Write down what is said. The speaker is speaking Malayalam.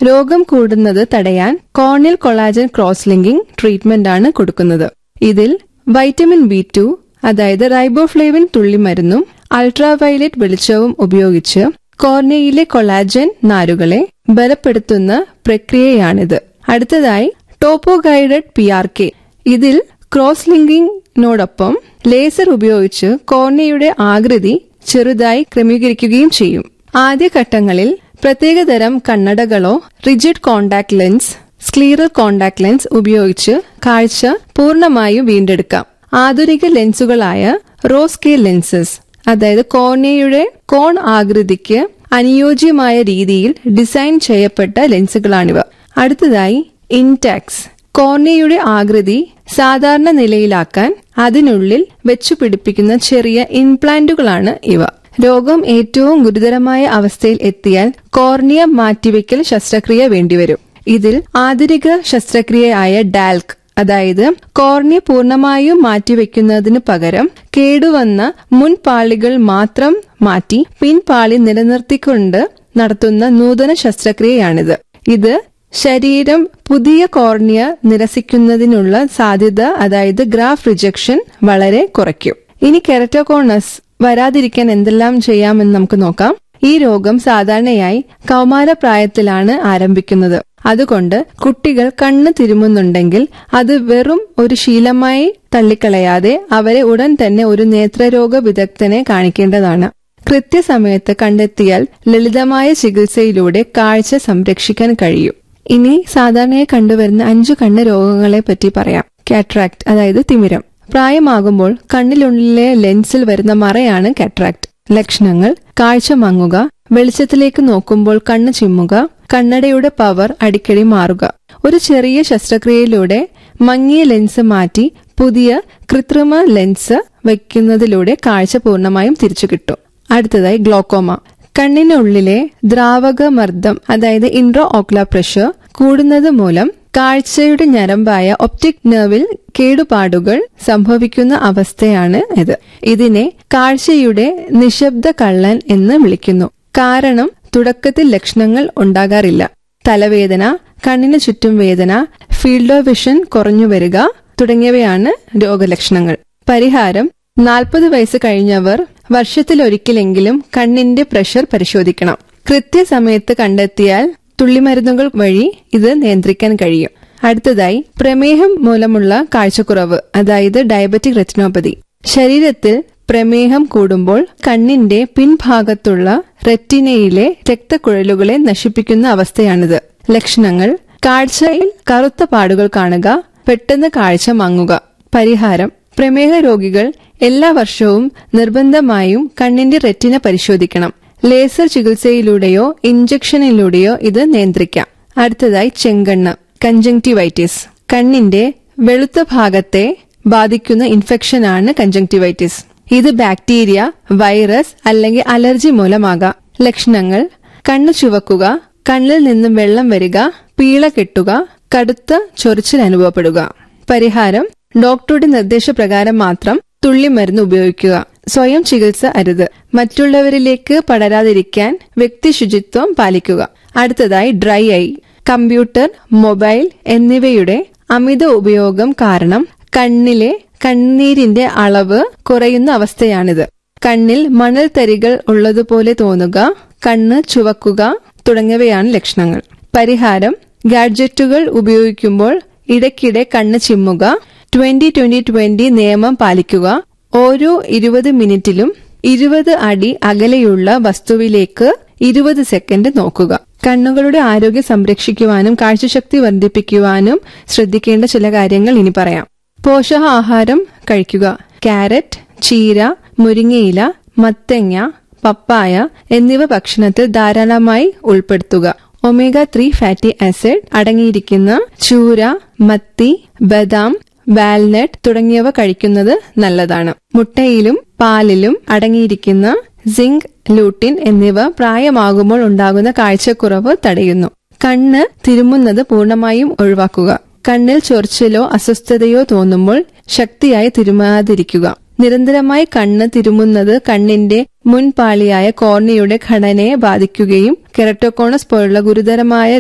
രോഗം കൂടുന്നത് തടയാൻ corneal collagen cross linking treatment ആണ് കൊടുക്കുന്നത് ഇതിൽ വൈറ്റമിൻ ബി ടു അതായത് റൈബോഫ്ലേവിൻ തുള്ളിമരുന്നും അൾട്രാവയലറ്റ് വെളിച്ചവും ഉപയോഗിച്ച് കോർണിയയിലെ കൊളാജൻ നാരുകളെ ബലപ്പെടുത്തുന്ന പ്രക്രിയയാണിത് അടുത്തതായി topo guided P R K ഇതിൽ ക്രോസ് ലിങ്കിങ്ങിനോടൊപ്പം ലേസർ ഉപയോഗിച്ച് കോർണിയയുടെ ആകൃതി ചെറുതായി ക്രമീകരിക്കുകയും ചെയ്യും ആദ്യഘട്ടങ്ങളിൽ പ്രത്യേകതരം കണ്ണടകളോ rigid contact lens scleral contact lens ഉപയോഗിച്ച് കാഴ്ച പൂർണ്ണമായും വീണ്ടെടുക്കാം ആധുനിക ലെൻസുകളായ റോസ്കെയിൽ ലെൻസസ് അതായത് കോർണിയയുടെ കോൺ ആകൃതിക്ക് അനുയോജ്യമായ രീതിയിൽ ഡിസൈൻ ചെയ്യപ്പെട്ട ലെൻസുകളാണിവ അടുത്തതായി ഇൻടാക്സ് കോർണിയയുടെ ആകൃതി സാധാരണ നിലയിലാക്കാൻ അതിനുള്ളിൽ വെച്ചു പിടിപ്പിക്കുന്ന ചെറിയ ഇംപ്ലാന്റുകളാണ് ഇവ രോഗം ഏറ്റവും ഗുരുതരമായ അവസ്ഥയിൽ എത്തിയാൽ കോർണിയ മാറ്റിവെക്കൽ ശസ്ത്രക്രിയ വേണ്ടിവരും ഇതിൽ ആധുനിക ശസ്ത്രക്രിയയായ ഡാൽക് അതായത് കോർണിയ പൂർണ്ണമായും മാറ്റിവെക്കുന്നതിനു പകരം കേടുവന്ന മുൻപാളികൾ മാത്രം മാറ്റി പിൻപാളി നിലനിർത്തിക്കൊണ്ട് നടത്തുന്ന നൂതന ശസ്ത്രക്രിയയാണിത് ഇത് ശരീരം പുതിയ കോർണിയ നിരസിക്കുന്നതിനുള്ള സാധ്യത അതായത് ഗ്രാഫ് റിജക്ഷൻ വളരെ കുറയ്ക്കും ഇനി കെരറ്റോകോണസ് വരാതിരിക്കാൻ എന്തെല്ലാം ചെയ്യാമെന്ന് നമുക്ക് നോക്കാം ഈ രോഗം സാധാരണയായി കൗമാരപ്രായത്തിലാണ് ആരംഭിക്കുന്നത് അതുകൊണ്ട് കുട്ടികൾ കണ്ണ് തിരുമുന്നുണ്ടെങ്കിൽ അത് വെറും ഒരു ശീലമായി തള്ളിക്കളയാതെ അവരെ ഉടൻ തന്നെ ഒരു നേത്രരോഗ വിദഗ്ധനെ കാണിക്കേണ്ടതാണ് കൃത്യസമയത്ത് കണ്ടെത്തിയാൽ ലളിതമായ ചികിത്സയിലൂടെ കാഴ്ച സംരക്ഷിക്കാൻ കഴിയും ഇനി സാധാരണയായി കണ്ടുവരുന്ന അഞ്ചു കണ്ണ് രോഗങ്ങളെ പറ്റി പറയാം കാട്രാക്ട് അതായത് തിമിരം പ്രായമാകുമ്പോൾ കണ്ണിനുള്ളിലെ ലെൻസിൽ വരുന്ന മറയാണ് കാട്രാക്ട് ലക്ഷണങ്ങൾ കാഴ്ച മങ്ങുക വെളിച്ചത്തിലേക്ക് നോക്കുമ്പോൾ കണ്ണ് ചിമ്മുക കണ്ണടയുടെ പവർ അടിക്കടി മാറുക ഒരു ചെറിയ ശസ്ത്രക്രിയയിലൂടെ മങ്ങിയ ലെൻസ് മാറ്റി പുതിയ കൃത്രിമ ലെൻസ് വയ്ക്കുന്നതിലൂടെ കാഴ്ച പൂർണ്ണമായും തിരിച്ചു കിട്ടും അടുത്തതായി ഗ്ലോക്കോമ കണ്ണിനുള്ളിലെ ദ്രാവക മർദ്ദം അതായത് ഇൻട്രോ ഓക്ലാർ പ്രഷർ കൂടുന്നത് മൂലം കാഴ്ചയുടെ ഞരമ്പായ ഒപ്റ്റിക് നെർവിൽ കേടുപാടുകൾ സംഭവിക്കുന്ന അവസ്ഥയാണ് ഇത് ഇതിനെ കാഴ്ചയുടെ നിശബ്ദ കള്ളൻ എന്ന് വിളിക്കുന്നു കാരണം തുടക്കത്തിൽ ലക്ഷണങ്ങൾ ഉണ്ടാകാറില്ല തലവേദന കണ്ണിന് ചുറ്റും വേദന ഫീൽഡ് ഓഫ് വിഷൻ കുറഞ്ഞു വരിക തുടങ്ങിയവയാണ് രോഗലക്ഷണങ്ങൾ പരിഹാരം നാൽപ്പത് വയസ്സ് കഴിഞ്ഞവർ വർഷത്തിലൊരിക്കലെങ്കിലും കണ്ണിന്റെ പ്രഷർ പരിശോധിക്കണം കൃത്യസമയത്ത് കണ്ടെത്തിയാൽ തുള്ളിമരുന്നുകൾ വഴി ഇത് നിയന്ത്രിക്കാൻ കഴിയും അടുത്തതായി പ്രമേഹം മൂലമുള്ള കാഴ്ചക്കുറവ് അതായത് ഡയബറ്റിക് റെറ്റിനോപ്പതി ശരീരത്തിൽ പ്രമേഹം കൂടുമ്പോൾ കണ്ണിന്റെ പിൻഭാഗത്തുള്ള റെറ്റിനയിലെ രക്തക്കുഴലുകളെ നശിപ്പിക്കുന്ന അവസ്ഥയാണിത് ലക്ഷണങ്ങൾ കാഴ്ചയിൽ കറുത്ത പാടുകൾ കാണുക പെട്ടെന്ന് കാഴ്ച മങ്ങുക പരിഹാരം പ്രമേഹ രോഗികൾ എല്ലാ വർഷവും നിർബന്ധമായും കണ്ണിന്റെ റെറ്റിന പരിശോധിക്കണം ലേസർ ചികിത്സയിലൂടെയോ ഇഞ്ചക്ഷനിലൂടെയോ ഇത് നിയന്ത്രിക്കാം അടുത്തതായി ചെങ്കണ്ണ് കഞ്ചങ്ടിവൈറ്റിസ് കണ്ണിന്റെ വെളുത്ത ഭാഗത്തെ ബാധിക്കുന്ന ഇൻഫെക്ഷനാണ് കഞ്ചങ്ടിവൈറ്റിസ് ഇത് ബാക്ടീരിയ വൈറസ് അല്ലെങ്കിൽ അലർജി മൂലമാകാം ലക്ഷണങ്ങൾ കണ്ണ് ചുവക്കുക കണ്ണിൽ നിന്നും വെള്ളം വരിക പീള കെട്ടുക കടുത്ത ചൊറിച്ചിൽ അനുഭവപ്പെടുക പരിഹാരം ഡോക്ടറുടെ നിർദ്ദേശപ്രകാരം മാത്രം തുള്ളിമരുന്ന് ഉപയോഗിക്കുക സ്വയം ചികിത്സ അരുത് മറ്റുള്ളവരിലേക്ക് പടരാതിരിക്കാൻ വ്യക്തി ശുചിത്വം പാലിക്കുക അടുത്തതായി ഡ്രൈ ഐ കമ്പ്യൂട്ടർ മൊബൈൽ എന്നിവയുടെ അമിത ഉപയോഗം കാരണം കണ്ണിലെ കണ്ണീരിന്റെ അളവ് കുറയുന്ന അവസ്ഥയാണിത് കണ്ണിൽ മണൽ തരികൾ ഉള്ളതുപോലെ തോന്നുക കണ്ണ് ചുവക്കുക തുടങ്ങിയവയാണ് ലക്ഷണങ്ങൾ പരിഹാരം ഗാഡ്ജറ്റുകൾ ഉപയോഗിക്കുമ്പോൾ ഇടയ്ക്കിടെ കണ്ണ് ചിമ്മുക ട്വന്റി ട്വന്റി ട്വന്റി നിയമം പാലിക്കുക ഓരോ ഇരുപത് മിനിറ്റിലും ഇരുപത് അടി അകലെയുള്ള വസ്തുവിലേക്ക് ഇരുപത് സെക്കൻഡ് നോക്കുക കണ്ണുകളുടെ ആരോഗ്യം സംരക്ഷിക്കുവാനും കാഴ്ചശക്തി വർദ്ധിപ്പിക്കുവാനും ശ്രദ്ധിക്കേണ്ട ചില കാര്യങ്ങൾ ഇനി പറയാം പോഷകാഹാരം കഴിക്കുക ക്യാരറ്റ് ചീര മുരിങ്ങയില മത്തങ്ങ പപ്പായ എന്നിവ ഭക്ഷണത്തിൽ ധാരാളമായി ഉൾപ്പെടുത്തുക ഒമേഗ ത്രീ ഫാറ്റി ആസിഡ് അടങ്ങിയിരിക്കുന്ന ചൂര മത്തി ബദാം വാൽനട്ട് തുടങ്ങിയവ കഴിക്കുന്നത് നല്ലതാണ് മുട്ടയിലും പാലിലും അടങ്ങിയിരിക്കുന്ന സിങ്ക് ലൂട്ടിൻ എന്നിവ പ്രായമാകുമ്പോൾ ഉണ്ടാകുന്ന കാഴ്ചക്കുറവ് തടയുന്നു കണ്ണ് തിരുമുന്നത് പൂർണ്ണമായും ഒഴിവാക്കുക കണ്ണിൽ ചൊറിച്ചിലോ അസ്വസ്ഥതയോ തോന്നുമ്പോൾ ശക്തിയായി തിരുമാതിരിക്കുക നിരന്തരമായി കണ്ണ് തിരുമുന്നത് കണ്ണിന്റെ മുൻപാളിയായ കോർണിയുടെ ഘടനയെ ബാധിക്കുകയും കെറട്ടോകോണസ് പോലുള്ള ഗുരുതരമായ